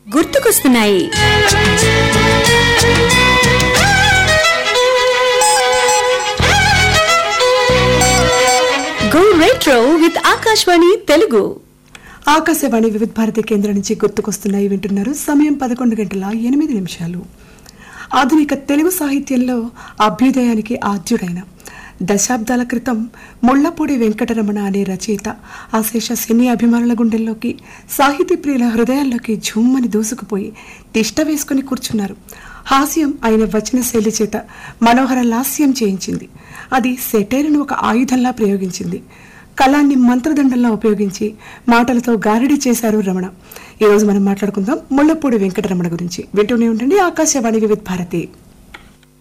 గుర్తుకొస్తున్నాయి go retro with Akashvani Telugu Akashvani Vividh Bharati కేంద్రం నుంచి గుర్తుకొస్తున్నాయి వింటున్నారు సమయం పదకొండు గంటల ఎనిమిది నిమిషాలు ఆధునిక తెలుగు సాహిత్యంలో అభ్యుదయానికి ఆద్యుడైన దశాబ్దాల క్రితం ముళ్లపూడి వెంకటరమణ అనే రచయిత అశేష సినీ అభిమానుల గుండెల్లోకి సాహితీ ప్రియుల హృదయాల్లోకి ఝుమ్మని దూసుకుపోయి తిష్ట వేసుకుని కూర్చున్నారు హాస్యం ఆయన వచన శైలి చేత మనోహర లాస్యం చేయించింది అది సెటైర్ను ఒక ఆయుధంలా ప్రయోగించింది కళాన్ని మంత్రదండంలా ఉపయోగించి మాటలతో గారడీ చేశారు రమణ ఈ రోజు మనం మాట్లాడుకుందాం ముళ్ళపూడి వెంకటరమణ గురించి వింటూనే ఉండండి ఆకాశవాణి వివిధ భారతి